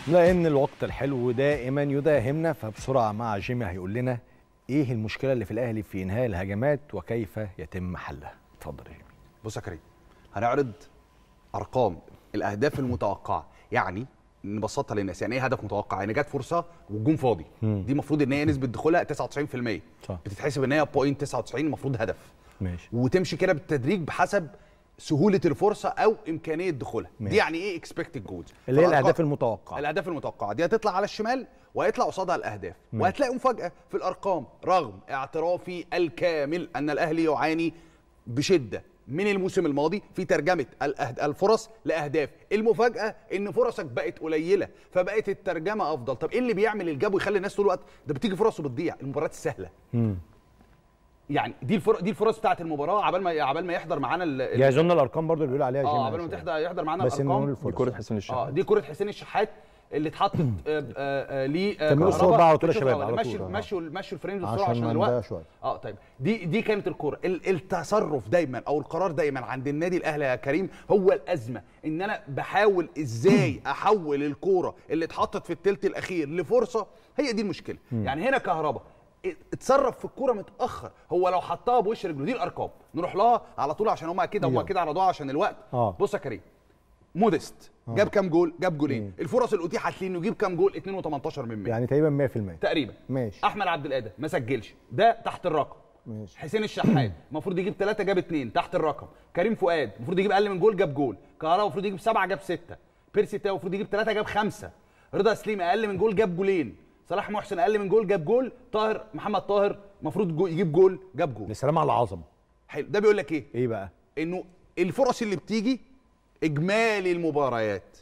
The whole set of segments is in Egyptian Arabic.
لان الوقت الحلو دائما يداهمنا فبسرعه مع جيمي هيقول لنا ايه المشكله اللي في الاهلي في انهاء الهجمات وكيف يتم حلها اتفضل يا جيمي بص يا كريم هنعرض ارقام الاهداف المتوقعه يعني نبسطها للناس يعني ايه هدف متوقع يعني جت فرصه والجون فاضي دي المفروض ان هي نسبه دخولها 99% صح. بتتحسب ان هي بوينت 99 المفروض هدف ماشي وتمشي كده بالتدريج بحسب سهوله الفرصه او امكانيه دخولها ماشي. دي يعني ايه اكسبكتد جولز اللي هي الاهداف المتوقعه الاهداف المتوقعه دي هتطلع على الشمال وهيطلع قصادها الاهداف ماشي. وهتلاقي مفاجاه في الارقام رغم اعترافي الكامل ان الاهلي يعاني بشده من الموسم الماضي في ترجمه الأهد... الفرص لاهداف المفاجاه ان فرصك بقت قليله فبقت الترجمه افضل طب ايه اللي بيعمل الجاب ويخلي الناس طول الوقت ده بتيجي فرص وبتضيع المباريات السهله مم. يعني دي الفرص دي الفرص بتاعه المباراه عبال ما عبال ما يحضر معانا ال... ال- جهزوا لنا الارقام برضو اللي بيقول عليها جيمي اه عبال ما عشان- تحضر يحضر معانا بس نقول الارقام الفرص دي كرة حسين اه الشحات دي كره حسين الشحات اللي اتحطت آه، آه، آه، ليه آه، كملوا كهربا. الصور بقى على طول يا مشوا شباب، الصور، على مشوا طول، آه. مشوا مشوا الفريم بسرعه عشان عشان ما الوقت نضيع شوية. اه طيب دي دي كانت الكوره ال- التصرف دايما او القرار دايما عند النادي الاهلي يا كريم هو الازمه ان انا بحاول ازاي احول الكوره اللي اتحطت في الثلث الاخير لفرصه هي دي المشكله يعني هنا كهربا اتصرف في الكوره متاخر هو لو حطها بوش رجله دي الارقام نروح لها على طول عشان هم اكيد هم يلا. اكيد عرضوها عشان الوقت آه. بص يا كريم موديست جاب كام جول جاب جولين الفرص اللي اتيحت ليه انه يجيب كام جول 2 و18 من 100 يعني تقريبا 100% تقريبا ماشي. احمد عبد القادر ما سجلش ده تحت الرقم ماشي. حسين الشحات المفروض يجيب ثلاثة جاب اثنين تحت الرقم كريم فؤاد المفروض يجيب اقل من جول جاب جول كهربا المفروض يجيب سبعة جاب ستة بيرسي تاو المفروض يجيب ثلاثة جاب خمسة رضا سليم اقل من جول جاب جولين صلاح محسن اقل من جول جاب جول طاهر محمد طاهر المفروض جو يجيب جول جاب جول لسلام على العظمه حلو ده بيقول لك ايه ايه بقى انه الفرص اللي بتيجي اجمالي المباريات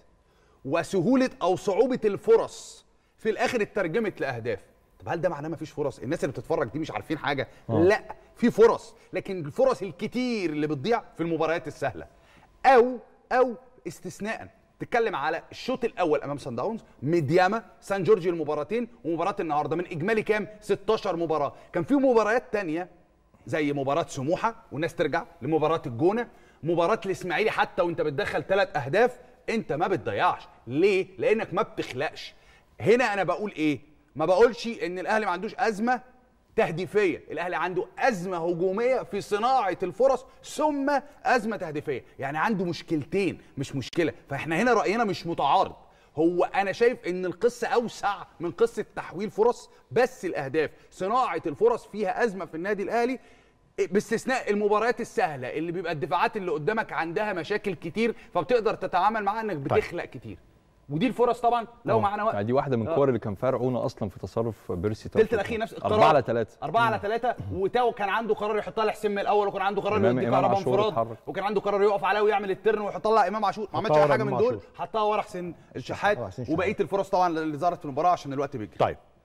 وسهوله او صعوبه الفرص في الاخر اترجمت لاهداف طب هل ده معناه مفيش فرص الناس اللي بتتفرج دي مش عارفين حاجه آه. لا في فرص لكن الفرص الكتير اللي بتضيع في المباريات السهله او او استثناء تتكلم على الشوط الاول امام سان داونز ميدياما سان جورجي المباراتين ومباراه النهارده من اجمالي كام 16 مباراه كان في مباريات تانية زي مباراه سموحه والناس ترجع لمباراه الجونه مباراه الاسماعيلي حتى وانت بتدخل ثلاث اهداف انت ما بتضيعش ليه لانك ما بتخلقش هنا انا بقول ايه ما بقولش ان الاهلي ما عندوش ازمه تهديفيه الاهلي عنده ازمه هجوميه في صناعه الفرص ثم ازمه تهديفيه يعني عنده مشكلتين مش مشكله فاحنا هنا راينا مش متعارض هو انا شايف ان القصه اوسع من قصه تحويل فرص بس الاهداف صناعه الفرص فيها ازمه في النادي الاهلي باستثناء المباريات السهله اللي بيبقى الدفاعات اللي قدامك عندها مشاكل كتير فبتقدر تتعامل معاها انك بتخلق كتير ودي الفرص طبعا لو آه. معانا وقت يعني دي واحده من آه. الكور اللي كان فرعونا اصلا في تصرف بيرسي تاو الثلث الاخير نفس أربعة على ثلاثة أربعة على ثلاثة وتاو كان عنده قرار يحطها لحسين من الأول وكان عنده قرار إمام- يدي إمام كهربا عاشور انفراد اتحرك. وكان عنده قرار يقف عليه ويعمل الترن ويحط لها إمام عاشور ما عملش حطها أي ورا حاجة إمام من دول عاشور. حطها ورا حسين الشحات ورا حسين الشحات. وبقية الفرص طبعا اللي ظهرت في المباراة عشان الوقت بيجري طيب